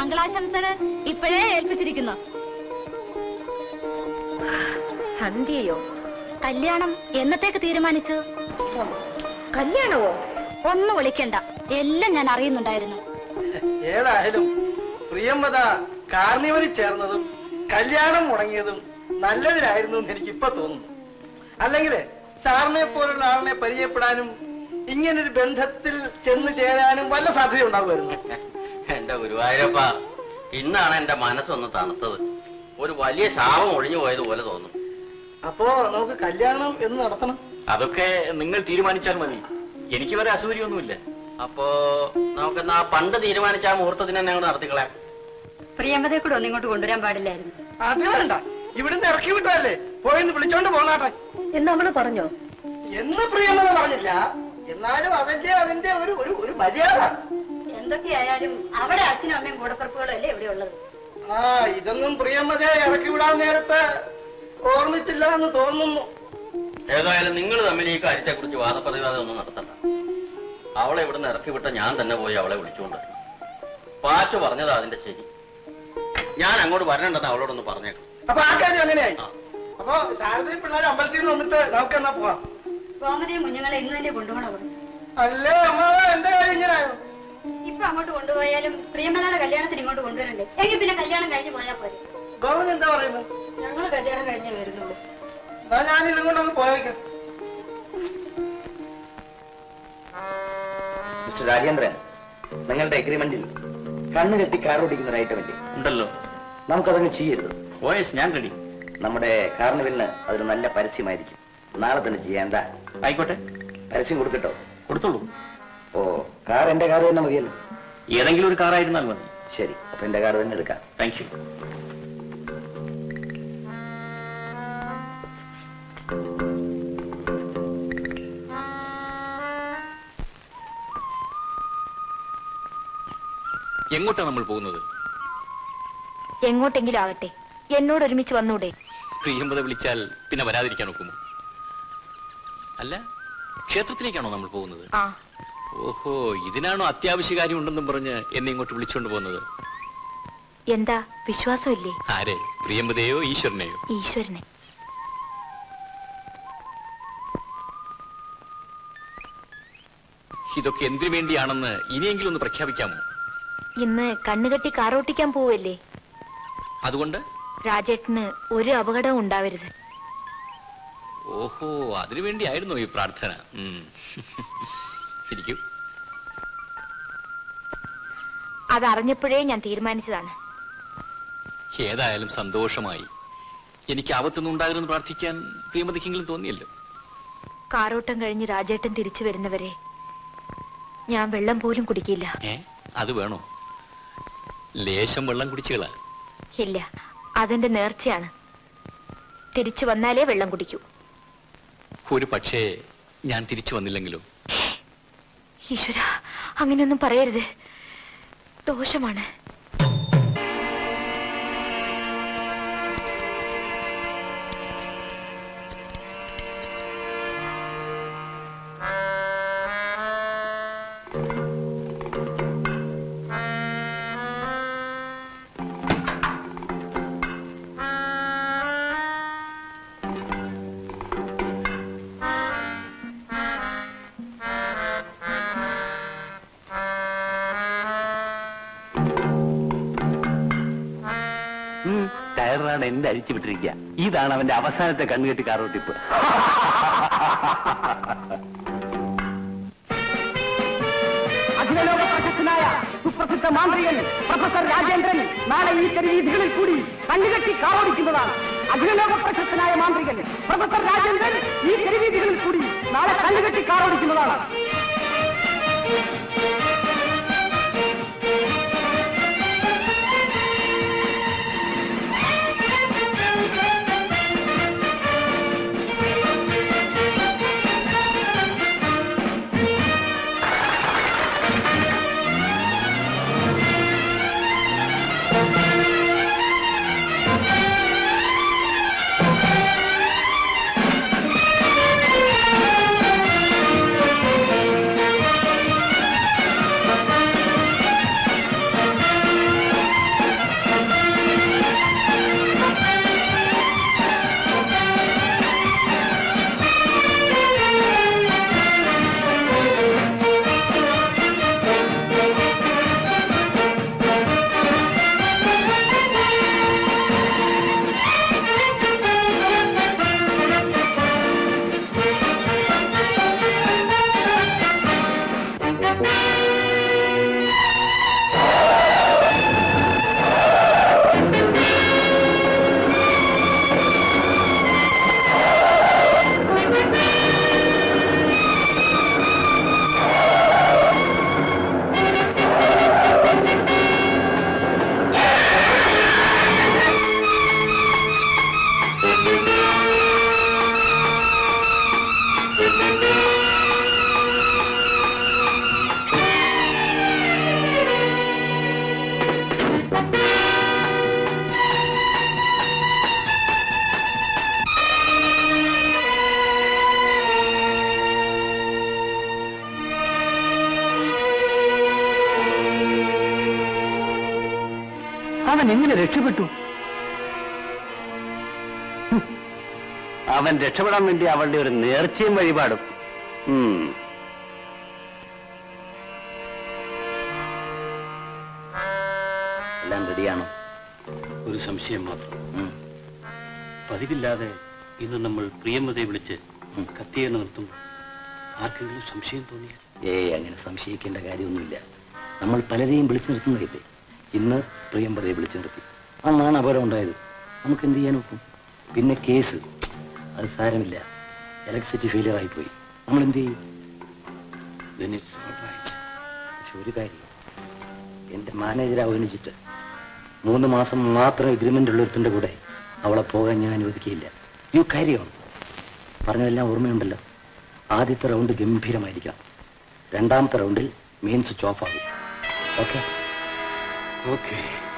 മംഗളാശംസകൾ ഇപ്പോഴേ ഏൽപ്പിച്ചിരിക്കുന്നു സന്ധ്യയോ കല്യാണം എന്നത്തേക്ക് തീരുമാനിച്ചു കല്യാണമോ ഒന്നും വിളിക്കണ്ട എല്ലാം ഞാൻ അറിയുന്നുണ്ടായിരുന്നു ഏതായാലും പ്രിയംവത കാർണിവലിൽ ചേർന്നതും കല്യാണം മുടങ്ങിയതും നല്ലതിനായിരുന്നു എന്ന് എനിക്ക് ഇപ്പൊ തോന്നുന്നു അല്ലെങ്കിൽ സാറിനെ പോലുള്ള ആളിനെ പരിചയപ്പെടാനും ഇങ്ങനൊരു ബന്ധത്തിൽ ചെന്ന് ചേരാനും വല്ല സാധ്യത ഉണ്ടാവുമായിരുന്നു എന്റെ ഗുരുവായൂരപ്പ ഇന്നാണ് എന്റെ മനസ്സൊന്ന് തണുത്തത് ഒരു വലിയ ശാപം ഒഴിഞ്ഞു പോയതുപോലെ തോന്നും അപ്പോ നമുക്ക് കല്യാണം എന്ന് നടത്തണം അതൊക്കെ നിങ്ങൾ തീരുമാനിച്ചാൽ മതി എനിക്ക് വരെ അസൗകര്യമൊന്നുമില്ല അപ്പോ നമുക്കെന്നാ പണ്ട് തീരുമാനിച്ച ആ മുഹൂർത്തത്തിന് തന്നെ അങ്ങോട്ട് നടത്തിക്കളയാം പ്രിയമ്പതയെ കൂടെ ഒന്നിങ്ങോട്ട് കൊണ്ടുവരാൻ പാടില്ലായിരുന്നു അത് വേണ്ട ഇവിടുന്ന് ഇറക്കി വിട്ടല്ലേ പോയിന്ന് വിളിച്ചോണ്ട് പോന്നാട്ടെ എന്ന് അവള് പറഞ്ഞോ എന്ന് പ്രിയംവത പറഞ്ഞില്ല എന്നാലും അവന്റെ അതിന്റെ ഒരു ഒരു ഒരു മര്യാദ എന്തൊക്കെയായാലും അവിടെ അച്ഛനും അമ്മയും കൂടപ്പുറപ്പുകളും അല്ലേ ഇവിടെ ഉള്ളത് ആ ഇതൊന്നും പ്രിയമ്മതയെ ഇറക്കി വിടാൻ നേരത്തെ ഓർമ്മിച്ചില്ല എന്ന് തോന്നുന്നു ഏതായാലും നിങ്ങൾ തമ്മിൽ ഈ കാര്യത്തെ കുറിച്ച് വാദപ്രതിവാദം ഒന്നും നടത്തണ്ട അവളെ ഇവിടുന്ന് ഇറക്കി വിട്ട ഞാൻ തന്നെ പോയി അവളെ വിളിച്ചുകൊണ്ട് വരണം. പാറ്റു പറഞ്ഞതാ അതിന്റെ ശരി ഞാൻ അങ്ങോട്ട് വരണ്ടെന്ന് അവളോടൊന്ന് പറഞ്ഞേക്കാം അപ്പൊ ആ കാര്യം അങ്ങനെയായി ആ. അപ്പൊ ശാരദയും പിള്ളേർ അമ്പലത്തിൽ നിന്ന് വന്നിട്ട് നമുക്ക് എന്നാ പോവാം ഗോമതിയും കുഞ്ഞുങ്ങളെ ഇന്ന് തന്നെ കൊണ്ടുപോകണം അവിടെ അല്ലേ അമ്മ എന്റെ കാര്യം ഇങ്ങനെയായോ ഇപ്പൊ അങ്ങോട്ട് കൊണ്ടുപോയാലും പ്രിയമതയുടെ കല്യാണത്തിന് ഇങ്ങോട്ട് കൊണ്ടുവരണ്ടേ എങ്കിൽ പിന്നെ കല്യാണം കഴിഞ്ഞ് പോയാൽ പോരെ ഗോവൻ എന്താ പറയുന്നത് ഞങ്ങൾ കല്യാണം കഴിഞ്ഞേ വരുന്നുള്ളൂ എന്നാ ഞാൻ ഇതും കൊണ്ട് ഒന്ന് പോയേക്കാം മിസ്റ്റർ രാജേന്ദ്രൻ നിങ്ങളുടെ എഗ്രിമെന്റിൽ കണ്ണു കെട്ടി കാർ ഓടിക്കുന്ന ഒരു ഐറ്റം ഇല്ലേ ഉണ്ടല്ലോ നമുക്കതങ്ങ് ചെയ്യരുത് ഓ എസ് ഞാൻ റെഡി നമ്മുടെ കാർണിവലിന് അതൊരു നല്ല പരസ്യമായിരിക്കും നാളെ തന്നെ ചെയ്യേണ്ട ആയിക്കോട്ടെ പരസ്യം കൊടുക്കട്ടോ കൊടുത്തോളൂ ഓ കാർ എന്റെ കാർ തന്നെ മതിയല്ലോ ഏതെങ്കിലും ഒരു കാറായിരുന്നാൽ മതി ശരി അപ്പൊ എന്റെ കാർ തന്നെ എടുക്കാം താങ്ക് യു എങ്ങോട്ടാണ് നമ്മൾ പോകുന്നത് എങ്ങോട്ടെങ്കിലും ആകട്ടെ എന്നോട് ഒരുമിച്ച് വന്നൂടെ പ്രിയമ്പത വിളിച്ചാൽ പിന്നെ വരാതിരിക്കാൻ ഒക്കുമോ അല്ല ക്ഷേത്രത്തിലേക്കാണോ നമ്മൾ പോകുന്നത് ആ ഓഹോ ഇതിനാണോ അത്യാവശ്യ കാര്യം ഉണ്ടെന്നും പറഞ്ഞ് എന്നെ ഇങ്ങോട്ട് വിളിച്ചുകൊണ്ട് പോകുന്നത് എന്താ വിശ്വാസമില്ലേ ആരെ പ്രിയമ്പതയോ ഈശ്വരനെയോ ഈശ്വരനെ ഇതൊക്കെ എന്തിനു വേണ്ടിയാണെന്ന് ഇനിയെങ്കിലും ഒന്ന് പ്രഖ്യാപിക്കാമോ ഇന്ന് കണ്ണുകെട്ടി കാറോട്ടിക്കാൻ പോവല്ലേ അതുകൊണ്ട് രാജേട്ടന് ഒരു അപകടവും ഉണ്ടാവരുത് ഓഹോ അതിനു വേണ്ടിയായിരുന്നോ ഈ പ്രാർത്ഥന ഉം. ഇരിക്കൂ അതറിഞ്ഞപ്പോഴേ ഞാൻ തീരുമാനിച്ചതാണ് ഏതായാലും സന്തോഷമായി എനിക്ക് ആപത്തൊന്നും ഉണ്ടാകരുതെന്ന് പ്രാർത്ഥിക്കാൻ പ്രിയമതിക്കെങ്കിലും തോന്നിയല്ലോ കാറോട്ടം കഴിഞ്ഞ് രാജേട്ടൻ തിരിച്ചു വരുന്നവരെ ഞാൻ വെള്ളം പോലും കുടിക്കില്ല ഏ അത് വേണോ ലേശം വെള്ളം കുടിച്ചുകളാ ഇല്ല അതെന്റെ നേർച്ചയാണ് തിരിച്ചു വന്നാലേ വെള്ളം കുടിക്കൂ ഒരു പക്ഷേ ഞാൻ തിരിച്ചു വന്നില്ലെങ്കിലോ ഈശ്വര അങ്ങനെയൊന്നും പറയരുത് ദോഷമാണ് ടയറാണ് എന്റെ അഴിച്ചു വിട്ടിരിക്കുക ഇതാണ് അവന്റെ അവസാനത്തെ കണ്ണുകെട്ടി കാറോട്ടിപ്പ് അഖിലലോക പ്രശസ്തനായ സുപ്രസിദ്ധ മാന്ത്രികൻ പ്രൊഫസർ രാജേന്ദ്രൻ നാളെ ഈ തെരുവീഥികളിൽ കൂടി കണ്ണുകെട്ടി കാറോടിക്കുന്നതാണ് അഖിലലോക പ്രശസ്തനായ മാന്ത്രികൻ പ്രൊഫസർ രാജേന്ദ്രൻ ഈ തെരുവീഥികളിൽ കൂടി നാളെ കണ്ണുകെട്ടി കാറോടിക്കുന്നതാണ് അവൻ എങ്ങനെ രക്ഷപ്പെട്ടു ഹും. അവൻ രക്ഷപ്പെടാൻ വേണ്ടി അവളുടെ ഒരു നേർച്ചയും വഴിപാടും ഉം. എല്ലാം റെഡിയാണോ ഒരു സംശയം മാത്രം ഉം. പതിവില്ലാതെ ഇന്ന് നമ്മൾ പ്രിയമതയെ വിളിച്ച് ഉം. കത്തിയെ നിർത്തും ആർക്കെങ്കിലും സംശയം തോന്നിയ ഏയ് അങ്ങനെ സംശയിക്കേണ്ട കാര്യമൊന്നുമില്ല നമ്മൾ പലരെയും വിളിച്ചു നിർത്തുന്നതല്ലേ ഇന്ന് പ്രിയംപതയെ വിളിച്ചു നിർത്തി അന്നാണ് അപകടം ഉണ്ടായത് നമുക്ക് എന്ത് ചെയ്യാൻ ഒക്കും പിന്നെ കേസ് അത് സാരമില്ല ഇലക്ട്രിസിറ്റി ഫെയിലിയർ ആയിപ്പോയി നമ്മൾ എന്ത് ചെയ്യും പക്ഷെ ഒരു കാര്യം എന്റെ മാനേജരെ അവഗണിച്ചിട്ട് മൂന്ന് മാസം മാത്രം എഗ്രിമെന്റ് ഉള്ളൊരുത്തിന്റെ കൂടെ അവളെ പോകാൻ ഞാൻ അനുവദിക്കുകയില്ല യു കാര്യമാണ് പറഞ്ഞതെല്ലാം ഓർമ്മയുണ്ടല്ലോ ആദ്യത്തെ റൗണ്ട് ഗംഭീരമായിരിക്കണം രണ്ടാമത്തെ റൗണ്ടിൽ മെയിൻ സ്വിച്ച് ഓഫ് ആകും ഓക്കെ ഓക്കെ